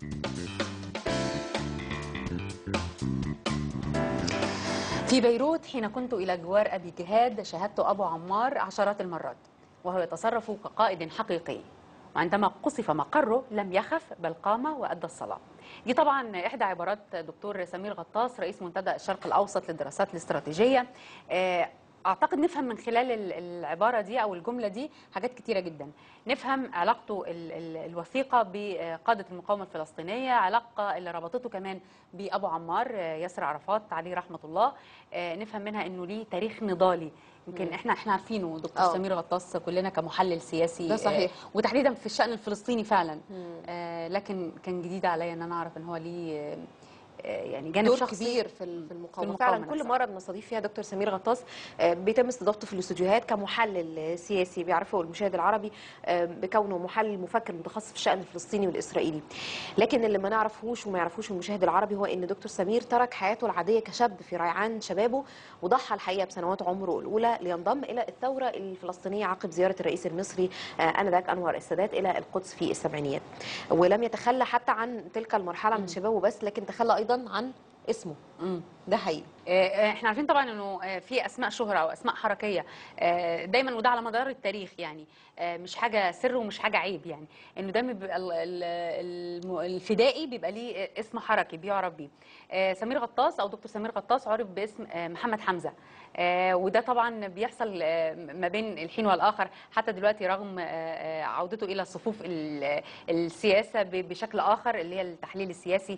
في بيروت حين كنت إلى جوار أبي جهاد شاهدت أبو عمار عشرات المرات وهو يتصرف كقائد حقيقي وعندما قصف مقره لم يخف بل قام وأدى الصلاة دي طبعا إحدى عبارات دكتور سمير غطاس رئيس منتدى الشرق الأوسط للدراسات الاستراتيجية آه، اعتقد نفهم من خلال ال- العباره دي او الجمله دي حاجات كتيره جدا نفهم علاقته ال- ال- الوثيقه بقاده المقاومه الفلسطينيه علاقه اللي ربطته كمان بابو عمار آه، ياسر عرفات عليه رحمه الله آه، نفهم منها انه ليه تاريخ نضالي يمكن مم. احنا احنا عارفينه دكتور آه. سمير غطاس كلنا كمحلل سياسي ده صحيح. آه، وتحديدا في الشان الفلسطيني فعلا مم. آه، لكن كان جديد عليا ان انا اعرف ان هو ليه آه، آه، يعني جانب دور شخصي كبير في ال- في المقاومه المقاومة فعلا كل نفسها. مره بنستضيف فيها دكتور سمير غطاس آه، بيتم استضافته في الاستوديوهات كمحلل آه، سياسي بيعرفه المشاهد العربي آه، بكونه محلل مفكر متخصص في الشان الفلسطيني والاسرائيلي لكن اللي ما نعرفهوش وما يعرفوش المشاهد العربي هو ان دكتور سمير ترك حياته العاديه كشاب في ريعان شبابه وضحى الحقيقه بسنوات عمره الاولى لينضم الى الثوره الفلسطينيه عقب زياره الرئيس المصري آه، انذاك انور السادات الى القدس في السبعينيات ولم يتخلى حتى عن تلك المرحله من شبابه بس لكن تخلى ايضا عن اسمه مم. ده حقيقي آه، احنا عارفين طبعا انه آه، في اسماء شهره او اسماء حركيه آه، دايما وده على مدار التاريخ يعني آه، مش حاجه سر ومش حاجه عيب يعني انه دايما بيبقى ال- ال- الم- الفدائي بيبقى ليه اسم حركي بيعرف بيه آه، سمير غطاس او دكتور سمير غطاس عرف باسم آه، محمد حمزه آه، وده طبعا بيحصل آه، ما بين الحين والاخر حتى دلوقتي رغم آه، آه، عودته الى صفوف ال- السياسه ب- بشكل اخر اللي هي التحليل السياسي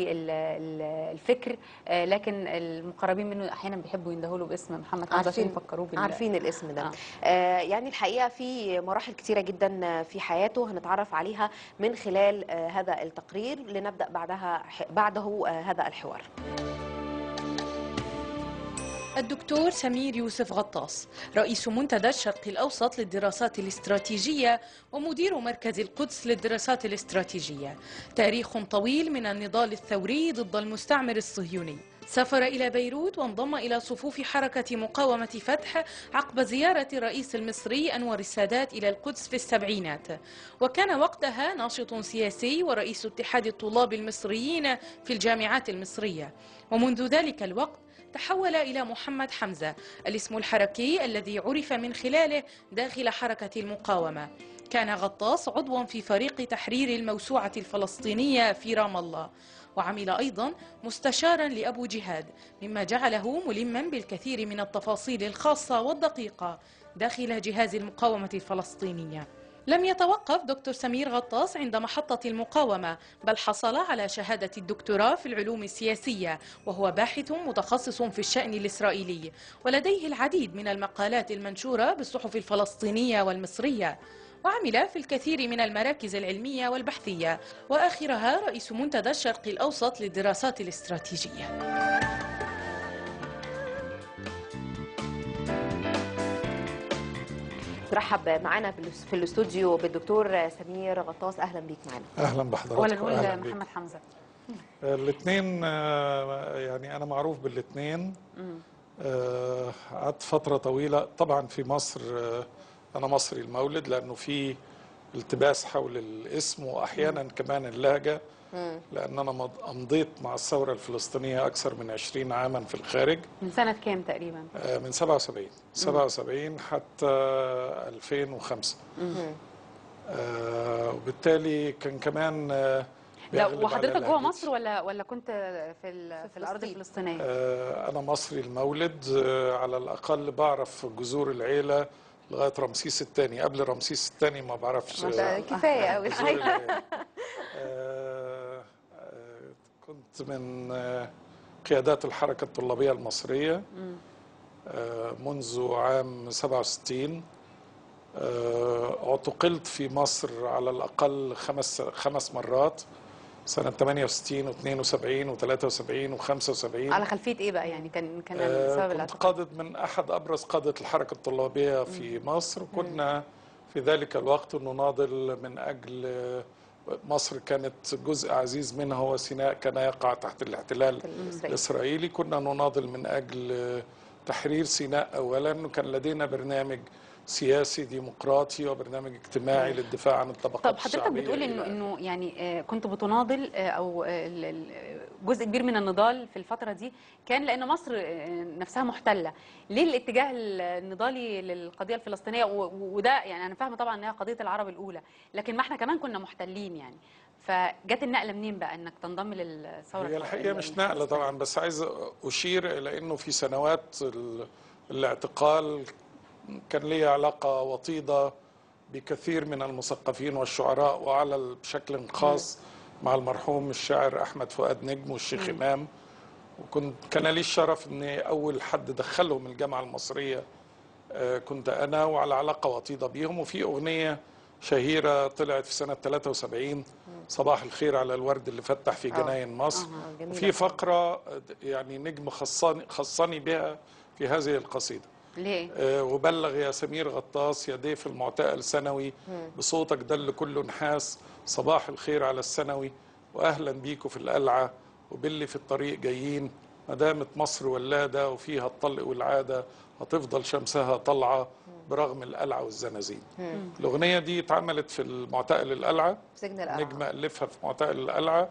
والفكر لكن المقربين منه احيانا بيحبوا يندهوا له باسم محمد حمزه عشان عارفين يفكروه بال عارفين الاسم ده آه. آه يعني الحقيقه في مراحل كتيره جدا في حياته هنتعرف عليها من خلال آه هذا التقرير لنبدا بعدها بعده آه هذا الحوار الدكتور سمير يوسف غطاس رئيس منتدى الشرق الأوسط للدراسات الاستراتيجية ومدير مركز القدس للدراسات الاستراتيجية تاريخ طويل من النضال الثوري ضد المستعمر الصهيوني سافر إلى بيروت وانضم إلى صفوف حركة مقاومة فتح عقب زيارة الرئيس المصري أنور السادات إلى القدس في السبعينات وكان وقتها ناشط سياسي ورئيس اتحاد الطلاب المصريين في الجامعات المصرية ومنذ ذلك الوقت تحول إلى محمد حمزة الاسم الحركي الذي عرف من خلاله داخل حركة المقاومة كان غطاس عضوا في فريق تحرير الموسوعة الفلسطينية في رام الله وعمل أيضا مستشارا لأبو جهاد مما جعله ملما بالكثير من التفاصيل الخاصة والدقيقة داخل جهاز المقاومة الفلسطينية لم يتوقف دكتور سمير غطاس عند محطة المقاومة بل حصل على شهادة الدكتوراه في العلوم السياسية وهو باحث متخصص في الشأن الإسرائيلي ولديه العديد من المقالات المنشورة بالصحف الفلسطينية والمصرية وعمل في الكثير من المراكز العلمية والبحثية وآخرها رئيس منتدى الشرق الأوسط للدراسات الاستراتيجية نرحب معانا في الاستوديو بالدكتور سمير غطاس اهلا بيك معانا اهلا بحضرتك ولا نقول وأهلاً بيك. محمد حمزه الاثنين يعني انا معروف بالاثنين آه، قعدت فتره طويله طبعا في مصر آه، انا مصري المولد لانه في التباس حول الاسم واحيانا كمان اللهجه لان انا مض- امضيت مع الثوره الفلسطينيه اكثر من 20 عاما في الخارج من سنه كام تقريبا آه، من 77 77 حتى 2005 آه، وبالتالي كان كمان آه، لا بيغلب على وحضرتك جوه لهجتي. مصر ولا ولا كنت في ال- في الارض فلسطين. الفلسطينيه آه، أنا مصري المولد آه، على الأقل بعرف جذور العيلة لغاية رمسيس الثاني قبل رمسيس الثاني ما بعرفش ما ده كفايه قوي جذور العيلة. آه، آه، كنت من آه، قيادات الحركة الطلابية المصرية آه، منذ عام 67 آه، اعتقلت في مصر على الأقل خمس خمس مرات سنة 68 و72 و73 و75 على خلفيه ايه بقى يعني كان كان آه، سبب كنت الاعتقال قادة من أحد أبرز قادة الحركة الطلابية في مصر كنا في ذلك الوقت نناضل من أجل آه، مصر كانت جزء عزيز منها هو سيناء كان يقع تحت الاحتلال الإسرائيلي. الإسرائيلي كنا نناضل من أجل آه، تحرير سيناء أولا وكان لدينا برنامج سياسي ديمقراطي وبرنامج اجتماعي للدفاع عن الطبقات طب حضرتك الشعبية بتقول إلى انه آخره. انه يعني آه، كنت بتناضل آه، او آه، ال- ال- جزء كبير من النضال في الفتره دي كان لان مصر آه، نفسها محتله ليه الاتجاه النضالي للقضيه الفلسطينيه و- و- وده يعني انا فاهمه طبعا انها قضيه العرب الاولى لكن ما احنا كمان كنا محتلين يعني فجت النقله منين بقى انك تنضم للثوره هي الحقيقه مش نقله طبعا بس عايز اشير الى انه في سنوات ال- الاعتقال كان لي علاقه وطيده بكثير من المثقفين والشعراء وعلى ال- بشكل خاص مع المرحوم الشاعر احمد فؤاد نجم والشيخ امام وكنت كان لي الشرف اني اول حد دخلهم الجامعه المصريه آه، كنت انا وعلى علاقه وطيده بيهم وفي اغنيه شهيره طلعت في سنه 73 صباح الخير على الورد اللي فتح في آه. جناين مصر آه، جميلة وفي فقره آه، يعني نجم خصني خصني بها في هذه القصيده ليه آه، وبلغ يا سمير غطاس يا ضيف المعتقل السنوي بصوتك دل كله نحاس صباح الخير على السنوي واهلا بيكم في القلعه وباللي في الطريق جايين ما دامت مصر ولاده وفيها الطلق والعاده هتفضل شمسها طالعه برغم القلعه والزنازين. الاغنيه دي اتعملت في المعتقل القلعه سجن القلعه نجم ألفها في معتقل القلعة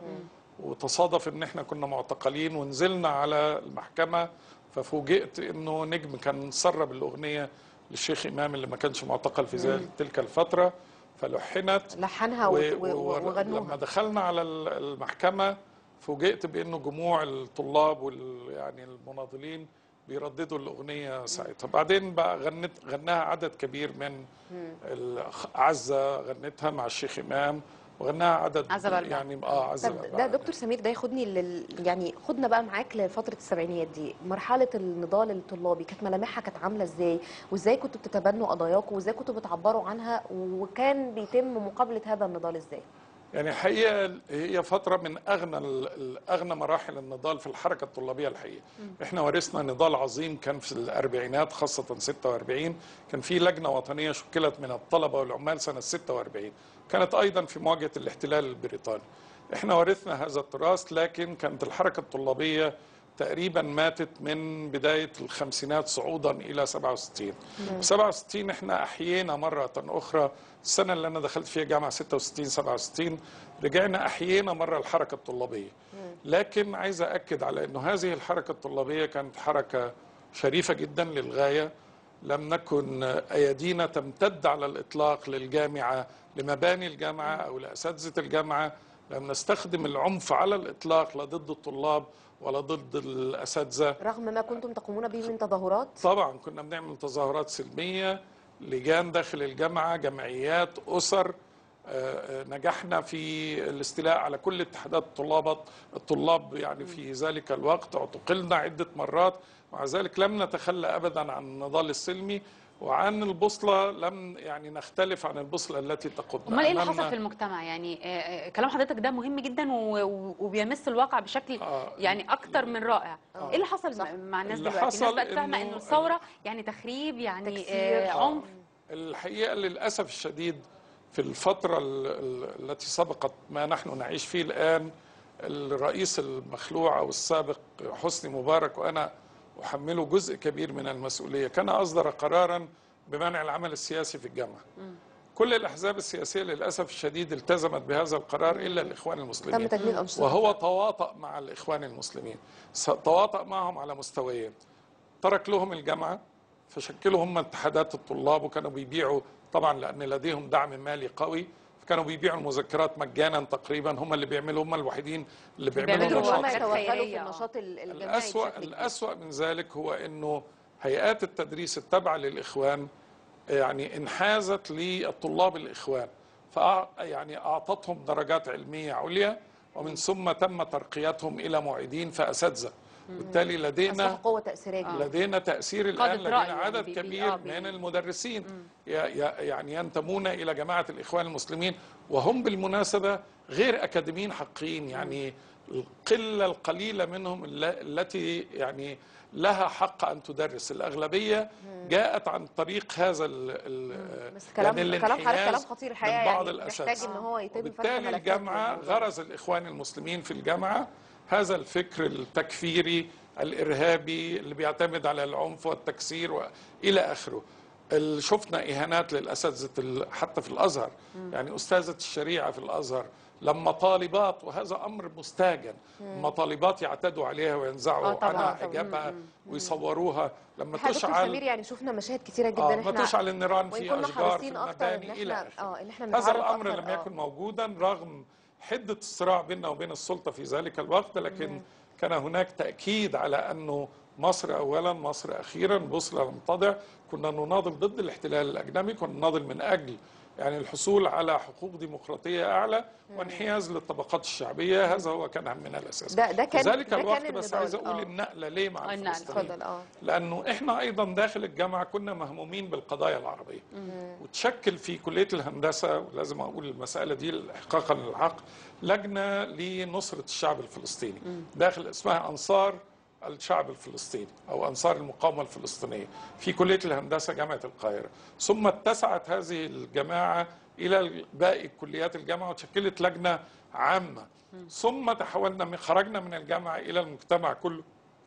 وتصادف ان احنا كنا معتقلين ونزلنا على المحكمة ففوجئت انه نجم كان سرب الأغنية للشيخ إمام اللي ما كانش معتقل في ذلك تلك الفترة فلحنت لحنها و- و- و- و- لما وغنوها دخلنا على ال- المحكمة فوجئت بانه جموع الطلاب وال يعني المناضلين بيرددوا الاغنيه ساعتها بعدين بقى غنت غناها عدد كبير من الأخ- عزه غنتها مع الشيخ امام وغناها عدد عزة بلبع. يعني اه عزه طب بلبع. ده دكتور سمير ده ياخدني لل... يعني خدنا بقى معاك لفتره السبعينيات دي مرحله النضال الطلابي كانت ملامحها كانت عامله ازاي وازاي كنتوا بتتبنوا قضاياكم وازاي كنتوا بتعبروا عنها وكان بيتم مقابله هذا النضال ازاي يعني الحقيقه هي فتره من اغنى ال- ال- اغنى مراحل النضال في الحركه الطلابيه الحقيقه احنا ورثنا نضال عظيم كان في الاربعينات خاصه 46 كان في لجنه وطنيه شكلت من الطلبه والعمال سنه 46 كانت ايضا في مواجهه الاحتلال البريطاني احنا ورثنا هذا التراث لكن كانت الحركه الطلابيه تقريبا ماتت من بداية الخمسينات صعودا إلى 67 في 67 احنا أحيينا مرة أخرى السنة اللي أنا دخلت فيها جامعة 66 67 رجعنا أحيينا مرة الحركة الطلابية لكن عايز أكد على أنه هذه الحركة الطلابية كانت حركة شريفة جدا للغاية لم نكن أيدينا تمتد على الإطلاق للجامعة لمباني الجامعة أو لأساتذة الجامعة لم نستخدم العنف على الإطلاق لا ضد الطلاب ولا ضد الأساتذة رغم ما كنتم تقومون به من تظاهرات طبعا كنا بنعمل تظاهرات سلمية لجان داخل الجامعة جمعيات أسر آه، آه، نجحنا في الاستيلاء على كل اتحادات الطلاب الطلاب يعني في ذلك الوقت اعتقلنا عدة مرات مع ذلك لم نتخلى أبدا عن النضال السلمي وعن البوصلة لم يعني نختلف عن البوصلة التي تقودنا امال ايه اللي أمامنا- حصل في المجتمع يعني آه، آه، كلام حضرتك ده مهم جدا و- و- وبيمس الواقع بشكل آه. يعني اكتر من رائع ايه اللي حصل صح. مع الناس اللي دلوقتي الناس حصل بقت فاهمه إنه انه الثوره يعني تخريب يعني تكسير. آه، عنف الحقيقة للأسف الشديد في الفترة ال- ال- التي سبقت ما نحن نعيش فيه الآن الرئيس المخلوع أو السابق حسني مبارك وأنا أحمله جزء كبير من المسؤولية كان أصدر قرارا بمنع العمل السياسي في الجامعة كل الأحزاب السياسية للأسف الشديد التزمت بهذا القرار إلا الإخوان تم المسلمين تجميد انشطه وهو تواطأ مع الإخوان المسلمين س- تواطأ معهم على مستويين ترك لهم الجامعة فشكلوا هم اتحادات الطلاب وكانوا بيبيعوا طبعا لأن لديهم دعم مالي قوي كانوا بيبيعوا المذكرات مجانا تقريبا هم اللي بيعملوا هم الوحيدين اللي بيعملوا بيعملوا ربما نشاط حاجات يتوغلوا في خيرية، آه. النشاط ال- الجماعي الأسوأ بشكل كبير. الأسوأ من ذلك هو أنه هيئات التدريس التابعة للإخوان يعني انحازت للطلاب الإخوان فأع يعني أعطتهم درجات علمية عليا ومن ثم تم ترقيتهم إلى معيدين فأساتذة بالتالي اصبح لدينا قوه تاثيريه جديدة. لدينا تأثير الآن قادة لدينا رأي يعني عدد بي- بي- كبير آه بي- من المدرسين ي- ي- يعني ينتمون إلى جماعة الإخوان المسلمين وهم بالمناسبة غير أكاديميين حقيقيين يعني القلة القليلة منهم الل- التي يعني لها حق أن تدرس الأغلبية جاءت عن طريق هذا ال ال بس كلام يعني كلام حضرتك كلام الانحياز خطير من الحقيقه بعض يعني محتاج الأساتذة ان هو يتم فتح وبالتالي ملفات الجامعة للموضوع. غرز الإخوان المسلمين في الجامعة هذا الفكر التكفيري الإرهابي اللي بيعتمد على العنف والتكسير وإلى آخره ال- شفنا اهانات للاساتذه ال- حتى في الازهر يعني استاذه الشريعه في الازهر لما طالبات وهذا امر مستهجن لما طالبات يعتدوا عليها آه وينزعوا طبعاً، عنها طبعاً. حجابها ويصوروها لما احنا دكتور تشعل سمير يعني شفنا مشاهد كثيره جدا آه احنا ما تشعل النيران وإن في كنا اشجار في حريصين أكتر إن المباني الى إحنا- اخره آه، إن إحنا هذا نتعرف الامر أكتر، لم آه. يكن موجودا رغم حده الصراع بيننا وبين السلطه في ذلك الوقت لكن كان هناك تاكيد على انه مصر اولا مصر اخيرا بوصله لم تضع كنا نناضل ضد الاحتلال الاجنبي كنا نناضل من اجل يعني الحصول على حقوق ديمقراطيه اعلى وانحياز للطبقات الشعبيه هذا هو كان همنا الاساسي ده- ده كان- في ذلك ده كان الوقت بس النضال، عايز اقول آه. النقله ليه مع آه، النقلة. الفلسطينيين اتفضل اه لانه احنا ايضا داخل الجامعه كنا مهمومين بالقضايا العربيه وتشكل في كليه الهندسه ولازم اقول المساله دي احقاقا للحق لجنه لنصره الشعب الفلسطيني داخل اسمها انصار الشعب الفلسطيني او انصار المقاومه الفلسطينيه في كليه الهندسه جامعه القاهره ثم اتسعت هذه الجماعه الى باقي كليات الجامعه وتشكلت لجنه عامه ثم تحولنا من خرجنا من الجامعه الى المجتمع كله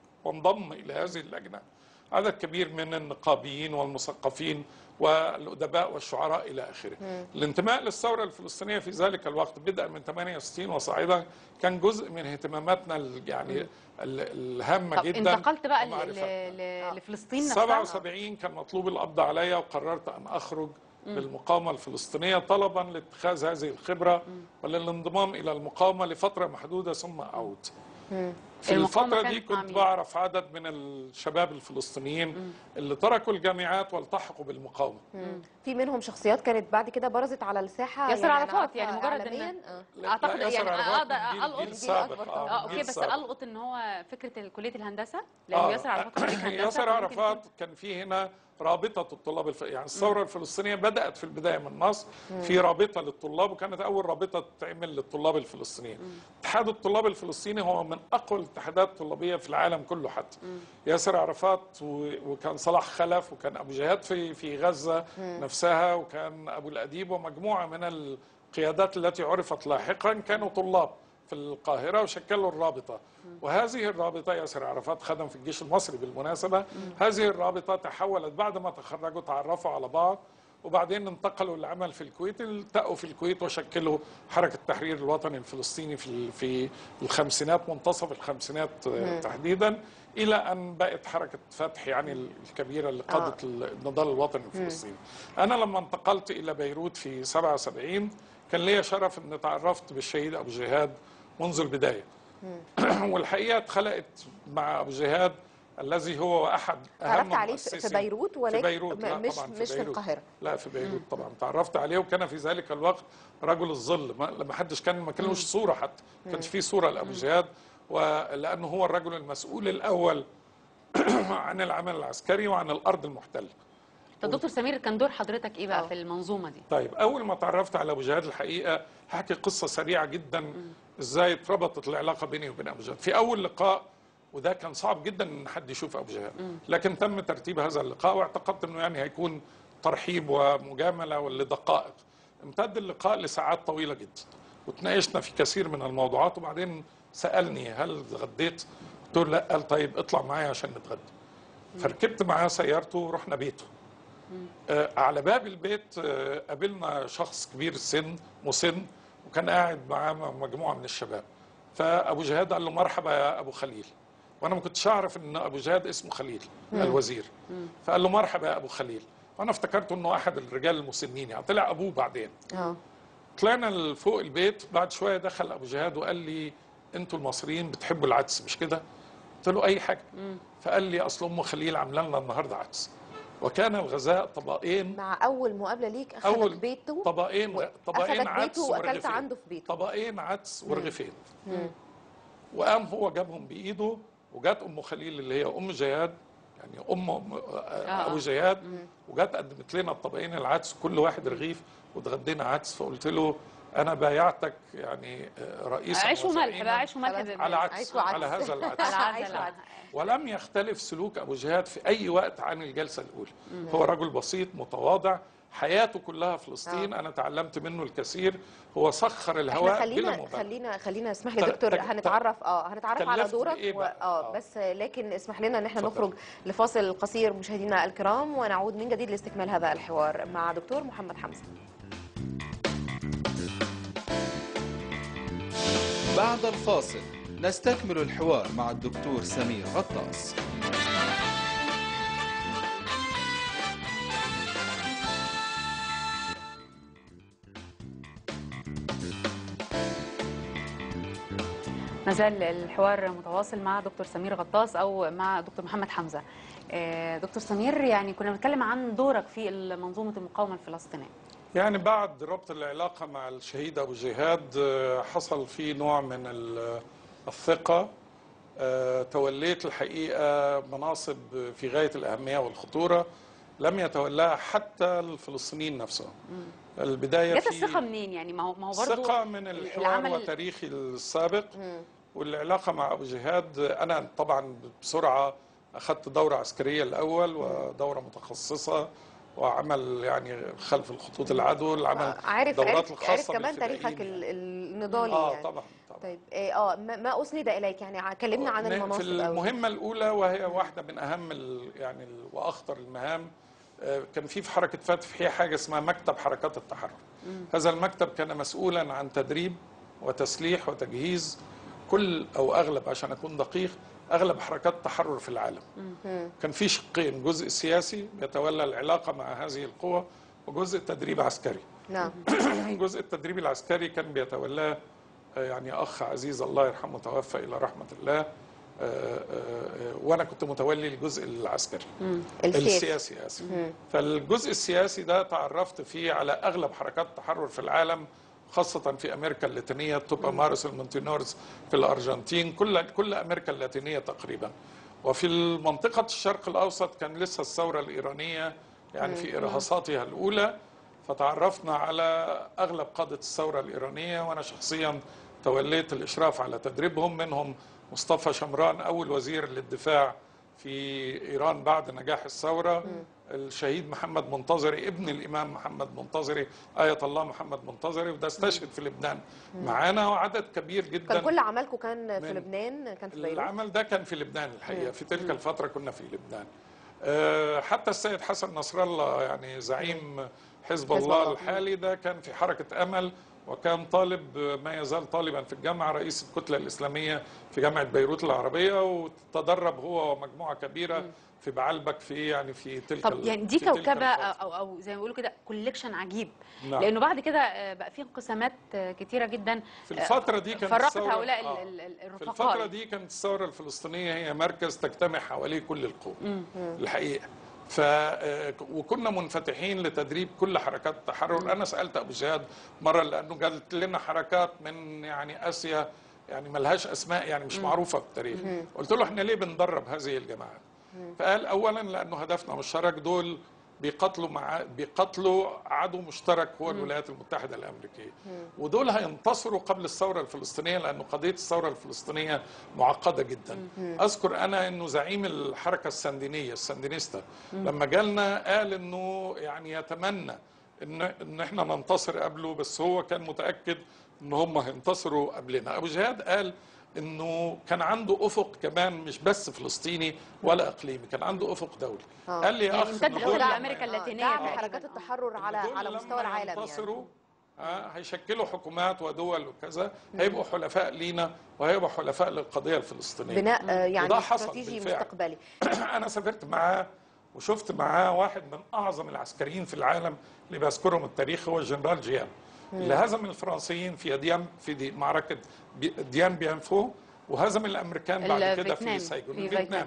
وانضم الى هذه اللجنه عدد كبير من النقابيين والمثقفين والادباء والشعراء الى اخره. الانتماء للثوره الفلسطينيه في ذلك الوقت بدءا من 68 وصاعدا كان جزء من اهتماماتنا ال- يعني ال- الهامه طب جدا انتقلت بقى ل- ومعرفتنا. ل- ل- لفلسطين نفسها 77 كان مطلوب القبض عليا وقررت ان اخرج للمقاومه الفلسطينيه طلبا لاتخاذ هذه الخبره وللانضمام الى المقاومه لفتره محدوده ثم اعود. في المقاومة الفترة دي كانت مع كنت مين؟ بعرف عدد من الشباب الفلسطينيين اللي تركوا الجامعات والتحقوا بالمقاومة في منهم شخصيات كانت بعد كده برزت على الساحه ياسر أنا عرفات عارفة يعني مجرد إعلامياً، إن- آه. لا- اعتقد لا، ياسر يعني عرفات اقدر من جيل- القط جيل سابق آه، اه جيل اوكي بس سابق. القط ان هو فكره كليه الهندسه لانه آه، ياسر عرفات كليه هندسه ياسر فممكن عرفات كان في هنا رابطة الطلاب الف... يعني الثورة الفلسطينية بدأت في البداية من مصر في رابطة للطلاب وكانت أول رابطة تتعمل للطلاب الفلسطينيين اتحاد الطلاب الفلسطيني هو من أقوى الاتحادات الطلابية في العالم كله حتى ياسر عرفات و... وكان صلاح خلف وكان أبو جهاد في في غزة نفسها وكان أبو الأديب ومجموعة من القيادات التي عرفت لاحقا كانوا طلاب في القاهرة وشكلوا الرابطة وهذه الرابطة ياسر عرفات خدم في الجيش المصري بالمناسبة هذه الرابطة تحولت بعد ما تخرجوا تعرفوا على بعض وبعدين انتقلوا للعمل في الكويت التقوا في الكويت وشكلوا حركة التحرير الوطني الفلسطيني في ال- في الخمسينات منتصف الخمسينات آه، تحديدا إلى أن بقت حركة فتح يعني الكبيرة اللي قادت النضال الوطني الفلسطيني أنا لما انتقلت إلى بيروت في 77 كان ليا شرف أن تعرفت بالشهيد أبو جهاد منذ البداية والحقيقه اتخلقت مع ابو جهاد الذي هو احد اهم تعرفت عليه في- مؤسسي- في بيروت ولكن في بيروت م- لا مش- طبعا مش في بيروت. القاهرة. لا في بيروت طبعا تعرفت عليه وكان في ذلك الوقت رجل الظل ما لما حدش كان ما كانوش صوره حتى ما كانش في صوره لابو جهاد ولانه هو الرجل المسؤول الاول عن العمل العسكري وعن الارض المحتله طب دكتور سمير كان دور حضرتك ايه بقى آه. في المنظومه دي طيب اول ما تعرفت على ابو جهاد الحقيقه هحكي قصه سريعه جدا ازاي اتربطت العلاقه بيني وبين ابو جهاد في اول لقاء وده كان صعب جدا ان حد يشوف ابو جهاد لكن تم ترتيب هذا اللقاء واعتقدت انه يعني هيكون ترحيب ومجامله لدقائق امتد اللقاء لساعات طويله جدا وتناقشنا في كثير من الموضوعات وبعدين سالني هل اتغديت قلت له لا قال طيب اطلع معايا عشان نتغدى فركبت معاه سيارته ورحنا بيته آه، على باب البيت آه، قابلنا شخص كبير السن مسن وكان قاعد معاه مجموعه من الشباب فابو جهاد قال له مرحبا يا ابو خليل وانا ما كنتش اعرف ان ابو جهاد اسمه خليل الوزير فقال له مرحبا يا ابو خليل وانا افتكرت انه احد الرجال المسنين يعني طلع ابوه بعدين اه طلعنا فوق البيت بعد شويه دخل ابو جهاد وقال لي انتوا المصريين بتحبوا العدس مش كده؟ قلت له اي حاجه فقال لي اصل ام خليل عامله لنا النهارده عدس وكان الغذاء طبقين مع اول مقابله ليك اخذك اول بيته طبقين و- طبقين أخدك عدس بيته وأكلت ورغيفين. عنده في بيته. طبقين عدس ورغيفين وقام هو جابهم بايده وجات ام خليل اللي هي ام جياد يعني ام أم- آه. ابو جياد وجات قدمت لنا الطبقين العدس كل واحد رغيف واتغدينا عدس فقلت له انا بايعتك يعني آه، رئيس عيش وملح الموزعين بقى عيش وملح خلاص. ده- على عيش عدس وعدس. على هذا العدس على عيش عدل. وعدس. ولم يختلف سلوك ابو جهاد في اي وقت عن الجلسه الاولى هو رجل بسيط متواضع حياته كلها فلسطين انا تعلمت منه الكثير هو سخر الهواء احنا بلا خلينا مبالغه خلينا خلينا اسمح لي تل- دكتور تل- هنتعرف اه هنتعرف على كلفت دورك بإيه و... بقى؟ اه آه. بس لكن اسمح لنا ان احنا اتفضل. نخرج لفاصل قصير مشاهدينا الكرام ونعود من جديد لاستكمال هذا الحوار مع دكتور محمد حمزه بعد الفاصل نستكمل الحوار مع الدكتور سمير غطاس ما زال الحوار متواصل مع دكتور سمير غطاس او مع دكتور محمد حمزه آه، دكتور سمير يعني كنا بنتكلم عن دورك في منظومه المقاومه الفلسطينيه يعني بعد ربط العلاقة مع الشهيد أبو جهاد آه، حصل في نوع من ال- الثقة آه، توليت الحقيقة مناصب في غاية الأهمية والخطورة لم يتولاها حتى الفلسطينيين نفسهم البداية جت في الثقه منين يعني ما هو ما هو برضه الثقة من الحوار العمل- وتاريخي السابق والعلاقة مع أبو جهاد أنا طبعا بسرعة أخذت دورة عسكرية الأول ودورة متخصصة وعمل يعني خلف الخطوط العدو العمل عارف دورات عارف, الخاصة عارف كمان بالفدائيين تاريخك يعني. ال- النضالي اه يعني طبعا طبعا طيب إيه، اه ما ما اسند اليك يعني ع- كلمنا عن في المناصب أوي. المهمة الأولى وهي واحدة من أهم ال يعني ال وأخطر المهام آه، كان في في حركة فتح حاجة اسمها مكتب حركات التحرر هذا المكتب كان مسؤولا عن تدريب وتسليح وتجهيز كل أو أغلب عشان أكون دقيق أغلب حركات التحرر في العالم كان في شقين جزء سياسي يتولى العلاقة مع هذه القوى وجزء تدريب عسكري نعم جزء التدريب العسكري كان بيتولاه آه، يعني اخ عزيز الله يرحمه توفى الى رحمه الله آه، آه، آه، وانا كنت متولي الجزء العسكري السياسي السياسي اسف فالجزء السياسي ده تعرفت فيه على اغلب حركات التحرر في العالم خاصة في أمريكا اللاتينية توبا مارس المونتينورز في الأرجنتين كل كل أمريكا اللاتينية تقريبا وفي المنطقة الشرق الأوسط كان لسه الثورة الإيرانية يعني في إرهاصاتها الأولى فتعرفنا على أغلب قادة الثورة الإيرانية وأنا شخصيا توليت الإشراف على تدريبهم منهم مصطفى شمران أول وزير للدفاع في إيران بعد نجاح الثورة الشهيد محمد منتظري ابن الإمام محمد منتظري آية الله محمد منتظري وده استشهد في لبنان معانا وعدد كبير جدا كان كل عملكم كان في من- لبنان كان في بيروت العمل ده كان في لبنان الحقيقه في تلك الفتره كنا في لبنان آه، حتى السيد حسن نصر الله يعني زعيم حزب حزب الله الله. الحالي ده كان في حركه امل وكان طالب آه، ما يزال طالبا في الجامعه رئيس الكتله الاسلاميه في جامعه بيروت العربيه وتدرب هو ومجموعه كبيره في بعلبك في يعني في تلك طب ال- يعني دي في تلك كوكبه الفترة. او او زي ما بيقولوا كده كوليكشن عجيب نعم. لانه بعد كده آه، بقى في انقسامات آه، كتيره جدا في الفترة دي كانت فرقت الثورة- هؤلاء ال- آه. ال- ال- في الرفقاء الفترة دي كانت الثورة الفلسطينية هي مركز تجتمع حواليه كل القوى الحقيقة ف آه، وكنا منفتحين لتدريب كل حركات التحرر انا سالت ابو جهاد مره لانه قالت لنا حركات من يعني اسيا يعني ملهاش اسماء يعني مش معروفه في التاريخ قلت له احنا ليه بندرب هذه الجماعات فقال اولا لانه هدفنا مشترك دول بيقاتلوا مع بيقاتلوا عدو مشترك هو الولايات المتحده الامريكيه ودول هينتصروا قبل الثوره الفلسطينيه لانه قضيه الثوره الفلسطينيه معقده جدا اذكر انا انه زعيم الحركه السندينيه السندينيستا لما جالنا قال انه يعني يتمنى ان ان احنا ننتصر قبله بس هو كان متاكد ان هم هينتصروا قبلنا ابو جهاد قال انه كان عنده افق كمان مش بس فلسطيني ولا اقليمي كان عنده افق دولي آه. قال لي يا يعني اخ امتد إن حتى دول إلى لما- أمريكا اللاتينية دعم تقريباً. حركات التحرر على إن دول على لما مستوى العالم يعني ينتصروا آه، هيشكلوا حكومات ودول وكذا هيبقوا حلفاء لينا وهيبقوا حلفاء للقضيه الفلسطينيه بناء آه، يعني وده حصل استراتيجي بالفعل. مستقبلي انا سافرت معاه وشفت معاه واحد من اعظم العسكريين في العالم اللي بيذكرهم التاريخ هو الجنرال جيان اللي هزم الفرنسيين في ديان في دي معركه بي- ديان بيانفو وهزم الامريكان بعد كده الفيتنام. في سايجون في فيتنام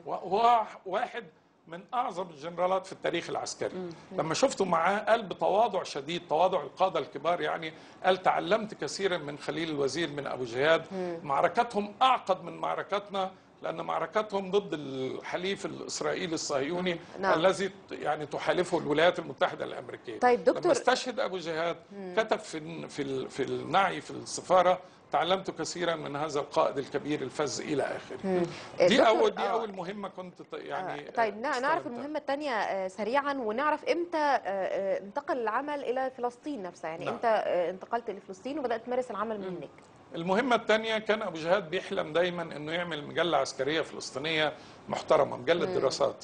وهو واحد من اعظم الجنرالات في التاريخ العسكري لما شفته معاه قال بتواضع شديد تواضع القاده الكبار يعني قال تعلمت كثيرا من خليل الوزير من ابو جهاد معركتهم اعقد من معركتنا لان معركتهم ضد الحليف الاسرائيلي الصهيوني نعم. الذي يعني تحالفه الولايات المتحده الامريكيه طيب دكتور- لما استشهد ابو جهاد كتب في في ال- في النعي في السفاره تعلمت كثيرا من هذا القائد الكبير الفز الى اخره آه، دي دكتور، اول دي آه، اول مهمه كنت ط- يعني آه، طيب نع- نعرف استلمتها. المهمة الثانية آه، سريعا ونعرف امتى آه، آه، انتقل العمل إلى فلسطين نفسها يعني نعم. امتى آه، انتقلت لفلسطين وبدأت تمارس العمل من هناك المهمة الثانية كان أبو جهاد بيحلم دايما إنه يعمل مجلة عسكرية فلسطينية محترمة مجلة دراسات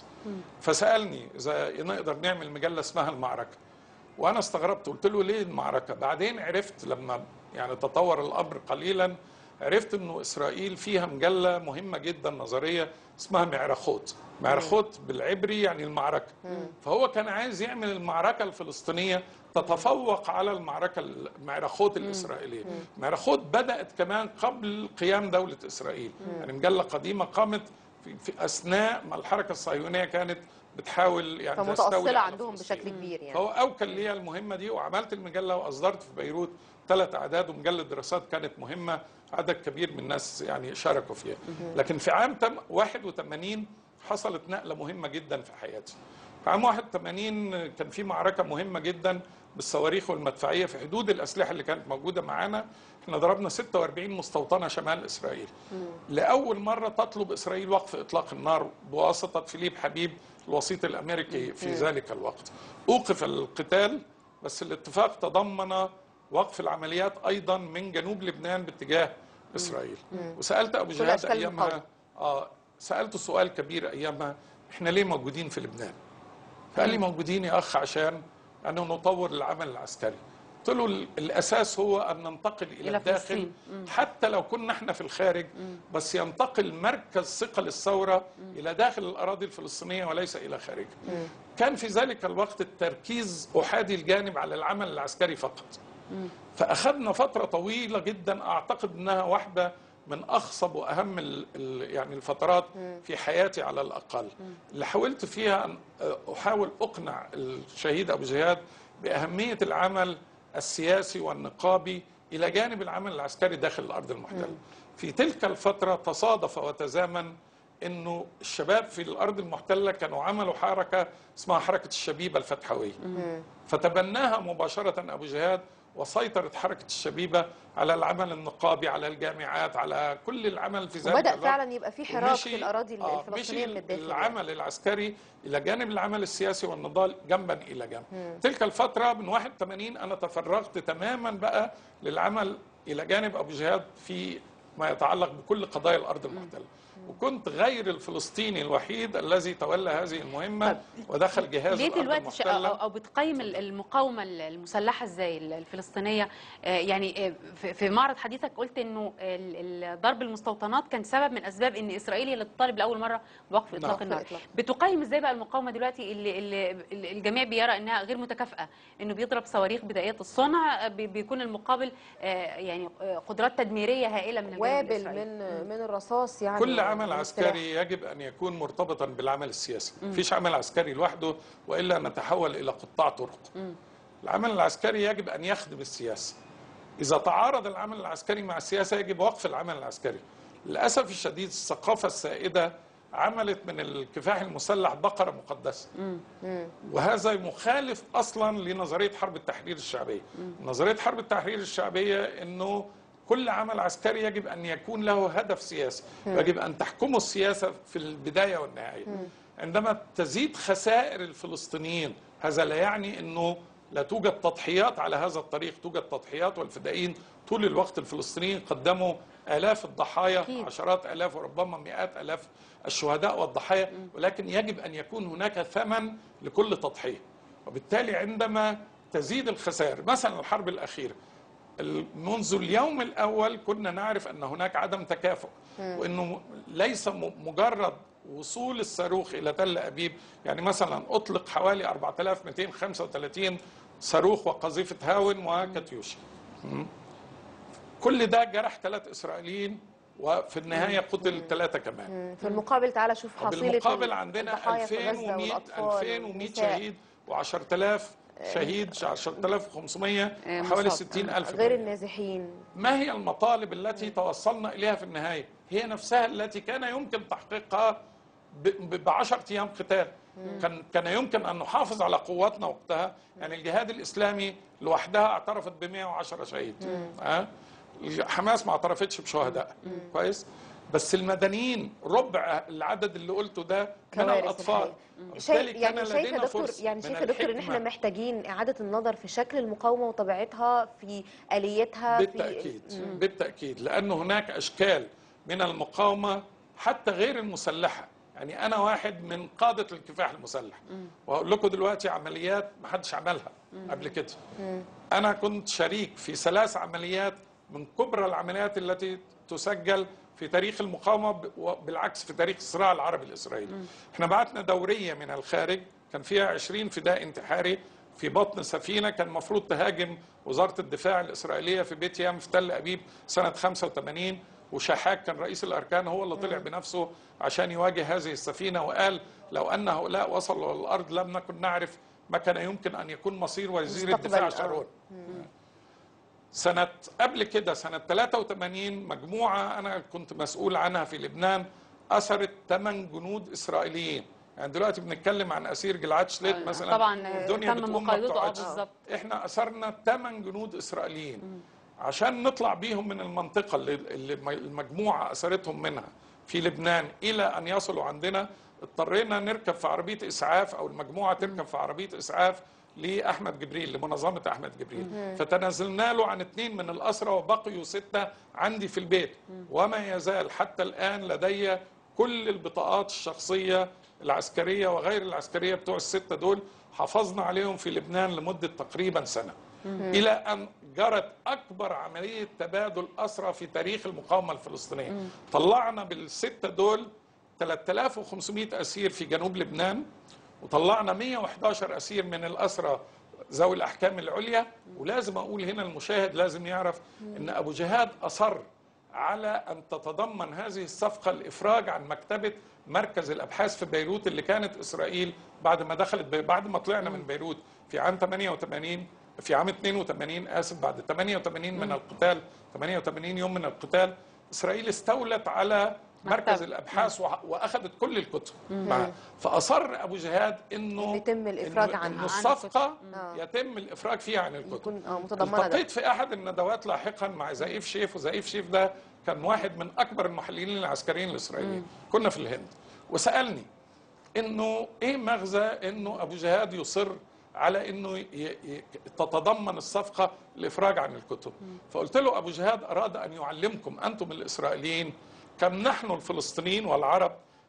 فسألني إذا نقدر نعمل مجلة اسمها المعركة وأنا استغربت قلت له ليه المعركة بعدين عرفت لما يعني تطور الأمر قليلا عرفت إنه إسرائيل فيها مجلة مهمة جدا نظرية اسمها معرخوت معرخوت بالعبري يعني المعركة فهو كان عايز يعمل المعركة الفلسطينية تتفوق على المعركة المعرخوت الإسرائيلية معرخوت بدأت كمان قبل قيام دولة إسرائيل يعني مجلة قديمة قامت في, في أثناء ما الحركة الصهيونية كانت بتحاول يعني تستولي فمتأصلة على عندهم فلسطين. بشكل كبير يعني فهو اوكل لي المهمه دي وعملت المجله واصدرت في بيروت ثلاث اعداد ومجله دراسات كانت مهمه عدد كبير من الناس يعني شاركوا فيها لكن في عام تم 81 حصلت نقله مهمه جدا في حياتي في عام 81 كان في معركه مهمه جدا بالصواريخ والمدفعيه في حدود الاسلحه اللي كانت موجوده معانا احنا ضربنا 46 مستوطنه شمال اسرائيل لاول مره تطلب اسرائيل وقف اطلاق النار بواسطه فيليب حبيب الوسيط الامريكي في ذلك الوقت اوقف القتال بس الاتفاق تضمن وقف العمليات ايضا من جنوب لبنان باتجاه اسرائيل وسالت ابو كل جهاد أشكال ايامها المقاومة. اه سالته سؤال كبير ايامها احنا ليه موجودين في لبنان فقال لي موجودين يا اخ عشان انه نطور العمل العسكري قلت له ال- الاساس هو ان ننتقل الى, إلى الداخل فلسطين. حتى لو كنا احنا في الخارج بس ينتقل مركز ثقل الثوره الى داخل الاراضي الفلسطينيه وليس الى خارجها كان في ذلك الوقت التركيز احادي الجانب على العمل العسكري فقط فاخذنا فتره طويله جدا اعتقد انها واحده من اخصب واهم ال ال يعني الفترات في حياتي على الاقل اللي حاولت فيها ان احاول اقنع الشهيد ابو جهاد باهميه العمل السياسي والنقابي الى جانب العمل العسكري داخل الارض المحتله في تلك الفتره تصادف وتزامن انه الشباب في الارض المحتله كانوا عملوا حركه اسمها حركه الشبيبه الفتحويه فتبناها مباشره ابو جهاد وسيطرت حركه الشبيبه على العمل النقابي على الجامعات على كل العمل في ذلك وبدأ الوقت. فعلا يبقى في حراك ومشي- في الأراضي آه، الفلسطينية مشي من الداخل يعني. العمل العسكري الى جانب العمل السياسي والنضال جنبا الى جنب تلك الفتره من 81 انا تفرغت تماما بقى للعمل الى جانب ابو جهاد في ما يتعلق بكل قضايا الارض المحتله وكنت غير الفلسطيني الوحيد الذي تولى هذه المهمه ودخل جهاز ليه الارض دلوقتي ش- المحتله أو, أو بتقيم ال- المقاومة المسلحة ازاي ال- الفلسطينية آه، يعني آه، في- في معرض حديثك قلت انه ال- ال- ضرب المستوطنات كان سبب من اسباب ان اسرائيل هي اللي تطالب لاول مرة بوقف اطلاق نعم. النار إطلاق. بتقيم ازاي بقى المقاومة دلوقتي اللي, اللي اللي الجميع بيرى انها غير متكافئة انه بيضرب صواريخ بدائية الصنع آه، بي- بيكون المقابل آه، يعني آه، قدرات تدميرية هائلة من الجانب وابل الإسرائيلي. من من الرصاص يعني كل عمل من عسكري السلاح. يجب ان يكون مرتبطا بالعمل السياسي مفيش عمل عسكري لوحده والا نتحول الى قطاع طرق العمل العسكري يجب ان يخدم السياسه اذا تعارض العمل العسكري مع السياسه يجب وقف العمل العسكري للاسف الشديد الثقافه السائده عملت من الكفاح المسلح بقره مقدسه وهذا مخالف اصلا لنظريه حرب التحرير الشعبيه نظريه حرب التحرير الشعبيه انه كل عمل عسكري يجب ان يكون له هدف سياسي ويجب ان تحكمه السياسه في البدايه والنهايه عندما تزيد خسائر الفلسطينيين هذا لا يعني انه لا توجد تضحيات على هذا الطريق توجد تضحيات والفدائيين طول الوقت الفلسطينيين قدموا آلاف الضحايا أكيد. عشرات آلاف وربما مئات آلاف الشهداء والضحايا ولكن يجب أن يكون هناك ثمن لكل تضحية وبالتالي عندما تزيد الخسائر مثلا الحرب الأخيرة ال- منذ اليوم الأول كنا نعرف أن هناك عدم تكافؤ وأنه ليس م- مجرد وصول الصاروخ إلى تل أبيب يعني مثلا أطلق حوالي 4235 صاروخ وقذيفة هاون وكاتيوشا م? كل ده جرح ثلاث إسرائيليين وفي النهاية قتل ثلاثة كمان مم. في المقابل تعالى شوف حصيلة بالمقابل ال- عندنا الضحايا في غزة 2100 والأطفال 2100 والنساء. شهيد و10000 شهيد 10500 آه، وحوالي مصاب. 60000 غير جريح. النازحين ما هي المطالب التي توصلنا إليها في النهاية هي نفسها التي كان يمكن تحقيقها ب 10 أيام قتال كان كان يمكن أن نحافظ على قواتنا وقتها يعني الجهاد الإسلامي لوحدها اعترفت ب 110 شهيد أه؟ حماس ما اعترفتش بشهداء كويس بس المدنيين ربع العدد اللي قلته ده من كوارث الاطفال الحقيقة. وبالتالي شايف يعني كان شايف يا لدينا دكتور فرصة يعني من شايف يا دكتور ان احنا الحكمة محتاجين اعاده النظر في شكل المقاومه وطبيعتها في اليتها بالتأكيد في بالتأكيد لأن هناك أشكال من المقاومة حتى غير المسلحة يعني أنا واحد من قادة الكفاح المسلح وأقول لكم دلوقتي عمليات ما حدش عملها قبل كده أنا كنت شريك في ثلاث عمليات من كبرى العمليات التي تسجل في تاريخ المقاومة ب- وبالعكس في تاريخ الصراع العربي الإسرائيلي احنا بعتنا دورية من الخارج كان فيها 20 فداء انتحاري في بطن سفينة كان المفروض تهاجم وزارة الدفاع الإسرائيلية في بيت يام في تل أبيب سنة 85 وشحاك كان رئيس الأركان هو اللي طلع بنفسه عشان يواجه هذه السفينة وقال لو أن هؤلاء وصلوا للأرض لم نكن نعرف ما كان يمكن أن يكون مصير وزير مستقبل، الدفاع آه. شارون سنة قبل كده سنة 83 مجموعة أنا كنت مسؤول عنها في لبنان أسرت ثمان جنود إسرائيليين يعني دلوقتي بنتكلم عن أسير جلعاد شليت آه، مثلا طبعاً، الدنيا تم بتقوم ما مقايضته، آه، بتقعدش. بالظبط. احنا أسرنا ثمان جنود إسرائيليين عشان نطلع بيهم من المنطقة اللي, اللي المجموعة أسرتهم منها في لبنان إلى أن يصلوا عندنا اضطرينا نركب في عربية إسعاف أو المجموعة تركب في عربية إسعاف لأحمد جبريل لمنظمة أحمد جبريل فتنازلنا له عن اثنين من الأسرى وبقيوا ستة عندي في البيت وما يزال حتى الآن لدي كل البطاقات الشخصية العسكرية وغير العسكرية بتوع الستة دول حافظنا عليهم في لبنان لمدة تقريبا سنة إلى أن جرت أكبر عملية تبادل أسرى في تاريخ المقاومة الفلسطينية طلعنا بالستة دول 3500 أسير في جنوب لبنان وطلعنا 111 أسير من الأسرى ذوي الأحكام العليا ولازم أقول هنا المشاهد لازم يعرف أن أبو جهاد أصر على أن تتضمن هذه الصفقة الإفراج عن مكتبة مركز الأبحاث في بيروت اللي كانت إسرائيل بعد ما دخلت بي... بعد ما طلعنا من بيروت في عام 88 في عام 82 آسف بعد 88 من القتال 88 يوم من القتال إسرائيل استولت على مركز مكتب. الابحاث وح- واخذت كل الكتب معها فاصر ابو جهاد انه يتم الإفراج إنه- عنها. إنه عن الصفقه آه. يتم الافراج فيها عن الكتب يكون آه، متضمنة ده. التقيت في احد الندوات لاحقا مع زئيف شيف وزئيف شيف ده كان واحد من اكبر المحللين العسكريين الاسرائيليين كنا في الهند وسالني انه ايه مغزى انه ابو جهاد يصر على انه ي- ي- تتضمن الصفقه الافراج عن الكتب فقلت له ابو جهاد اراد ان يعلمكم انتم الاسرائيليين كم نحن الفلسطينيين والعرب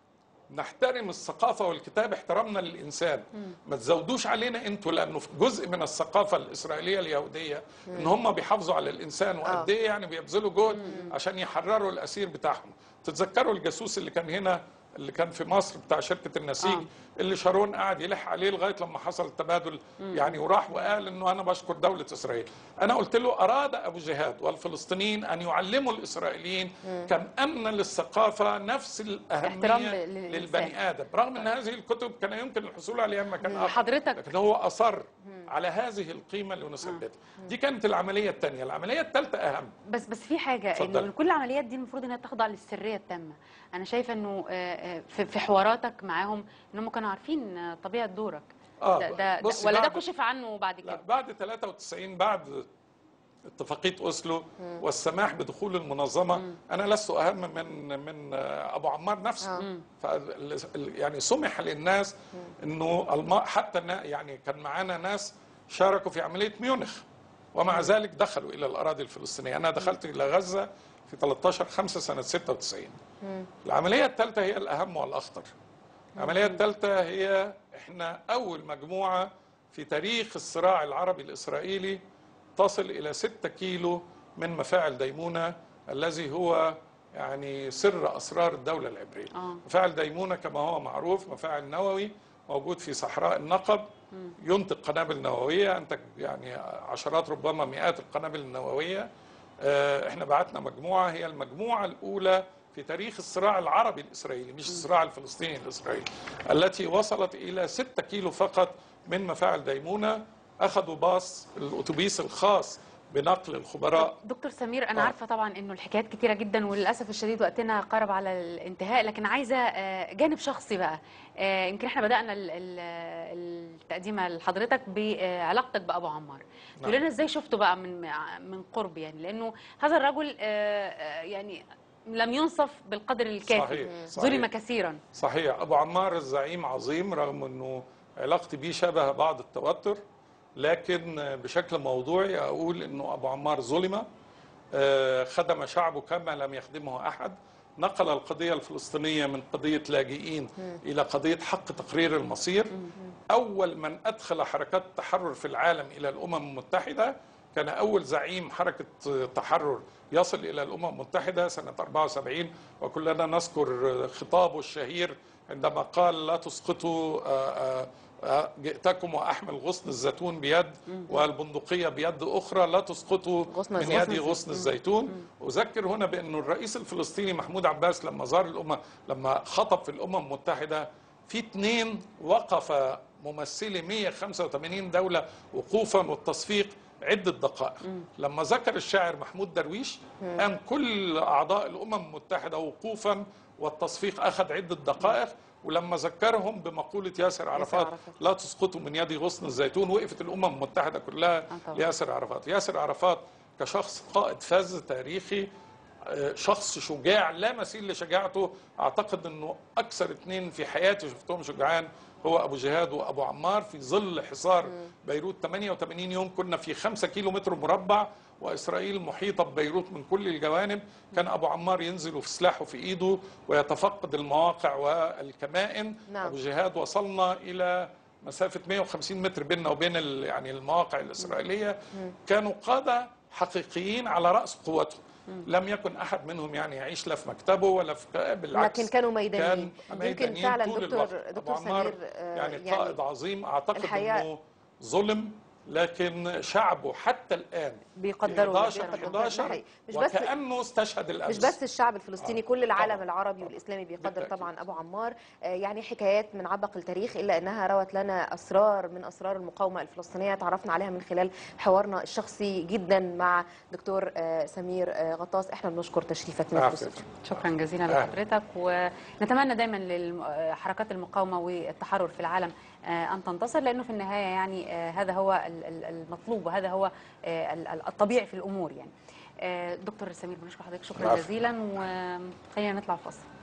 نحترم الثقافة والكتاب احترامنا للإنسان ما تزودوش علينا انتوا لأنه في جزء من الثقافة الإسرائيلية اليهودية إن هم بيحافظوا على الإنسان وقد إيه يعني بيبذلوا جهد عشان يحرروا الأسير بتاعهم تتذكروا الجاسوس اللي كان هنا اللي كان في مصر بتاع شركة النسيج آه. اللي شارون قعد يلح عليه لغاية لما حصل التبادل يعني وراح وقال إنه أنا بشكر دولة إسرائيل أنا قلت له أراد أبو جهاد والفلسطينيين أن يعلموا الإسرائيليين كم أن للثقافة نفس احترام الأهمية لل- للإنسان. للبني ادم رغم ان هذه الكتب كان يمكن الحصول عليها في مكان اخر حضرتك- لكن هو اصر على هذه القيمه اللي نثبتها دي كانت العمليه الثانيه العمليه الثالثه اهم بس بس في حاجه اتفضل. انه كل العمليات دي المفروض انها تخضع للسريه التامه انا شايفه انه آه، آه، في في حواراتك معاهم انهم كانوا عارفين آه، طبيعه دورك آه، ده, ده, ده بصي ولا ده بعد- كشف عنه بعد لا كده بعد 93 بعد اتفاقيه اوسلو والسماح بدخول المنظمه انا لست اهم من من ابو عمار نفسه فال- يعني سمح للناس انه الم- حتى النا- يعني كان معانا ناس شاركوا في عمليه ميونخ ومع ذلك دخلوا الى الاراضي الفلسطينيه انا دخلت الى غزه في 13 5 سنه 96 العمليه الثالثه هي الاهم والاخطر العمليه الثالثه هي احنا اول مجموعه في تاريخ الصراع العربي الاسرائيلي تصل الى 6 كيلو من مفاعل ديمونه الذي هو يعني سر اسرار الدوله العبريه آه. مفاعل ديمونه كما هو معروف مفاعل نووي موجود في صحراء النقب ينتج قنابل نوويه انتج يعني عشرات ربما مئات القنابل النوويه آه، احنا بعتنا مجموعه هي المجموعه الاولى في تاريخ الصراع العربي الاسرائيلي مش الصراع الفلسطيني الاسرائيلي التي وصلت الى 6 كيلو فقط من مفاعل ديمونه اخذوا باص الاتوبيس الخاص بنقل الخبراء دكتور سمير انا آه. عارفه طبعا انه الحكايات كتيره جدا وللاسف الشديد وقتنا قرب على الانتهاء لكن عايزه آه، جانب شخصي بقى آه، يمكن احنا بدانا ال- ال- التقديمه لحضرتك بعلاقتك بابو عمار تقول نعم. لنا ازاي شفته بقى من من قرب يعني لانه هذا الرجل آه، آه، يعني لم ينصف بالقدر الكافي صحيح، صحيح. ظلم كثيرا صحيح ابو عمار الزعيم عظيم رغم انه علاقتي بيه شبه بعض التوتر لكن بشكل موضوعي اقول انه ابو عمار ظلم آه، خدم شعبه كما لم يخدمه احد نقل القضيه الفلسطينيه من قضيه لاجئين الى قضيه حق تقرير المصير اول من ادخل حركات التحرر في العالم الى الامم المتحده كان أول زعيم حركة تحرر يصل إلى الأمم المتحدة سنة 74 وكلنا نذكر خطابه الشهير عندما قال لا تسقطوا آه، آه، آه، جئتكم وأحمل غصن الزيتون بيد والبندقية بيد أخرى لا تسقطوا غصن من الزيتون. يدي غصن الزيتون أذكر هنا بأن الرئيس الفلسطيني محمود عباس لما زار الأمة لما خطب في الأمم المتحدة في اثنين وقف ممثلي 185 دولة وقوفا والتصفيق عدة دقائق لما ذكر الشاعر محمود درويش قام كل أعضاء الأمم المتحدة وقوفا والتصفيق أخذ عدة دقائق ولما ذكرهم بمقولة ياسر عرفات عرفات. لا تسقطوا من يدي غصن الزيتون وقفت الأمم المتحدة كلها طبعا. لياسر عرفات ياسر عرفات كشخص قائد فذ تاريخي آه، شخص شجاع لا مثيل لشجاعته اعتقد انه اكثر اثنين في حياتي شفتهم شجعان هو ابو جهاد وابو عمار في ظل حصار بيروت 88 يوم كنا في 5 كيلو متر مربع واسرائيل محيطه ببيروت من كل الجوانب كان ابو عمار ينزل في سلاحه في ايده ويتفقد المواقع والكمائن نعم. ابو جهاد وصلنا الى مسافه 150 متر بيننا وبين ال- يعني المواقع الاسرائيليه كانوا قاده حقيقيين على راس قوتهم لم يكن احد منهم يعني يعيش لا في مكتبه ولا في بالعكس لكن كانوا ميدانيين. كان يمكن ميدانيين فعلا طول دكتور- الوقت. دكتور أبو عمار سمير، آه، يعني, يعني قائد عظيم اعتقد الحقيقة- انه ظلم لكن شعبه حتى الان بيقدروا في 11 بيقدروا. ده 11 حقيقي. مش بس وكانه استشهد الامس مش بس الشعب الفلسطيني آه. كل العالم طبعاً. العربي والاسلامي بيقدر بالتأكيد. طبعا ابو عمار آه، يعني حكايات من عبق التاريخ الا انها روت لنا اسرار من اسرار المقاومه الفلسطينيه تعرفنا عليها من خلال حوارنا الشخصي جدا مع دكتور آه، سمير آه، غطاس احنا بنشكر تشريفك لنا في عافية. الاستوديو شكرا جزيلا أهلا. لحضرتك ونتمنى دايما لحركات المقاومه والتحرر في العالم آه، ان تنتصر لانه في النهايه يعني آه، هذا هو ال- ال- المطلوب وهذا هو آه، ال- ال- الطبيعي في الامور يعني آه، دكتور سمير بنشكر حضرتك شكرا العفو. جزيلا وخلينا نطلع فاصل